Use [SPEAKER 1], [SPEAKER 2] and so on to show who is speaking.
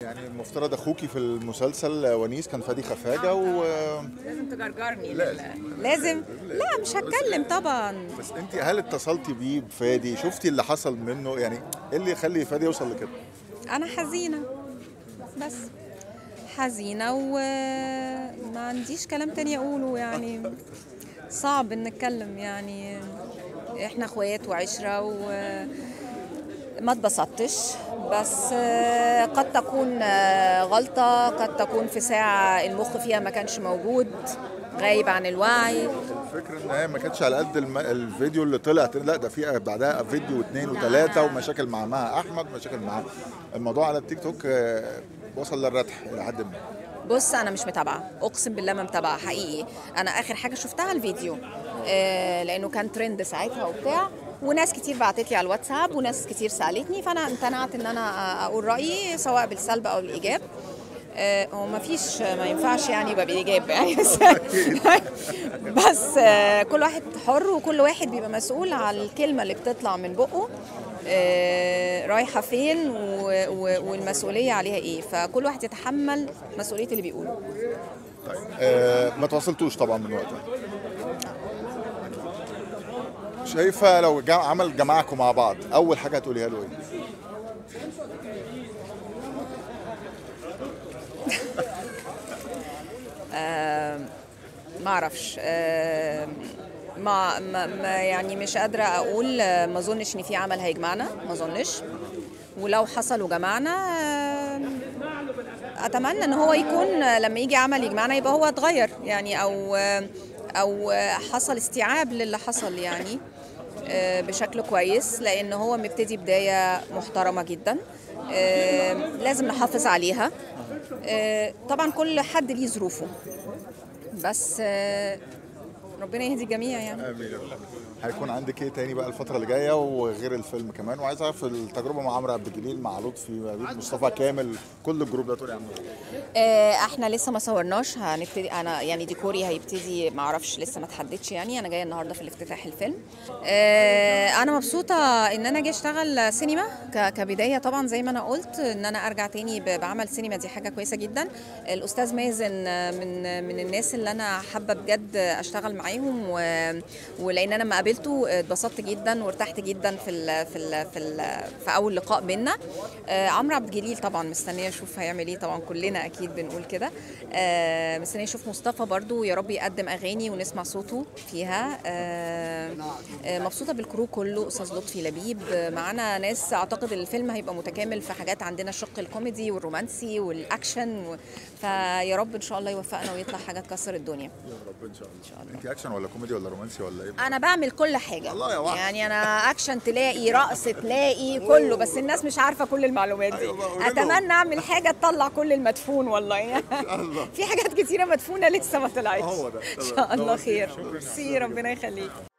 [SPEAKER 1] يعني المفترض اخوكي في المسلسل ونيس كان فادي خفاجه و
[SPEAKER 2] لازم تجرجرني
[SPEAKER 1] لازم.
[SPEAKER 2] لازم لا مش هتكلم طبعا
[SPEAKER 1] بس انت هل اتصلتي بيه بفادي شفتي اللي حصل منه يعني ايه اللي يخلي فادي يوصل لكده
[SPEAKER 2] انا حزينه بس حزينه وما عنديش كلام تاني اقوله يعني صعب ان نتكلم يعني احنا اخوات وعشره وما اتبسطتش بس قد تكون غلطه قد تكون في ساعه المخ فيها ما كانش موجود غايب عن الوعي
[SPEAKER 1] الفكره ان هي ما كانتش على قد الم... الفيديو اللي طلع لا ده في بعدها فيديو واثنين وثلاثه ومشاكل مع مها احمد مشاكل مع الموضوع على التيك توك آه، وصل للردح الى حد ما
[SPEAKER 2] بص انا مش متابعه اقسم بالله ما متابعه حقيقي انا اخر حاجه شفتها الفيديو آه لانه كان ترند ساعتها وبتاع وناس كتير بعتت لي على الواتساب وناس كتير سالتني فانا امتنعت ان انا اقول رايي سواء بالسلب او بالايجاب آه، هو ما فيش ما ينفعش يعني يبقى بالايجاب يعني بس بس آه، كل واحد حر وكل واحد بيبقى مسؤول على الكلمه اللي بتطلع من بقه آه، رايحه فين و- و- والمسؤوليه عليها ايه فكل واحد يتحمل مسؤوليه اللي بيقوله
[SPEAKER 1] آه، ما تواصلتوش طبعا من وقتها شايفه لو جا عمل جماعكم مع بعض اول حاجه هتقوليها له ايه
[SPEAKER 2] ما اعرفش آه، ما, ما ما يعني مش قادره اقول آه، ما اظنش ان في عمل هيجمعنا ما اظنش ولو حصل وجمعنا آه، اتمنى ان هو يكون آه، لما يجي عمل يجمعنا يبقى هو اتغير يعني او آه، او آه، حصل استيعاب للي حصل يعني آه، بشكل كويس لان هو مبتدي بدايه محترمه جدا آه، لازم نحافظ عليها آه، طبعا كل حد ليه ظروفه بس آه، ربنا يهدي الجميع يعني
[SPEAKER 1] امين يا رب. هيكون عندك ايه تاني بقى الفتره اللي جايه وغير الفيلم كمان وعايز اعرف التجربه مع عمرو عبد الجليل مع لطفي مع مصطفى كامل كل الجروب ده تقولي عنه إيه؟
[SPEAKER 2] آه، احنا لسه ما صورناش هنبتدي انا يعني ديكوري هيبتدي ما اعرفش لسه ما تحددش يعني انا جايه النهارده في الافتتاح الفيلم آه، انا مبسوطه ان انا اجي اشتغل سينما ك- كبدايه طبعا زي ما انا قلت ان انا ارجع تاني ب- بعمل سينما دي حاجه كويسه جدا الاستاذ مازن آه، من من الناس اللي انا حابه بجد اشتغل معاهم و- ولان انا لما قابلته آه، اتبسطت جدا وارتحت جدا في ال في ال في, ال في اول لقاء بينا آه، عمرو عبد الجليل طبعا مستنيه اشوف هيعمل ايه طبعا كلنا اكيد بنقول كده آه، مستنيه اشوف مصطفى برضو يا رب يقدم اغاني ونسمع صوته فيها آه، آه، مبسوطه بالكرو كله استاذ لطفي لبيب آه، معانا ناس اعتقد الفيلم هيبقى متكامل في حاجات عندنا الشق الكوميدي والرومانسي والاكشن و... فيا رب ان شاء الله يوفقنا ويطلع حاجه تكسر الدنيا
[SPEAKER 1] يا رب ان شاء الله, إن شاء الله. انت اكشن ولا كوميدي ولا رومانسي ولا ايه
[SPEAKER 2] انا بعمل كل حاجه
[SPEAKER 1] الله يا وحش.
[SPEAKER 2] يعني انا اكشن تلاقي رقص تلاقي كله بس الناس مش عارفه كل المعلومات دي
[SPEAKER 1] أيوة بقى، قولي لهم.
[SPEAKER 2] اتمنى اعمل حاجه تطلع كل المدفون والله
[SPEAKER 1] الله.
[SPEAKER 2] في حاجات كتيره مدفونه لسه ما طلعتش
[SPEAKER 1] هو ده.
[SPEAKER 2] ان شاء الله
[SPEAKER 1] تمام.
[SPEAKER 2] خير
[SPEAKER 1] شكراً.
[SPEAKER 2] ميرسي ربنا يخليك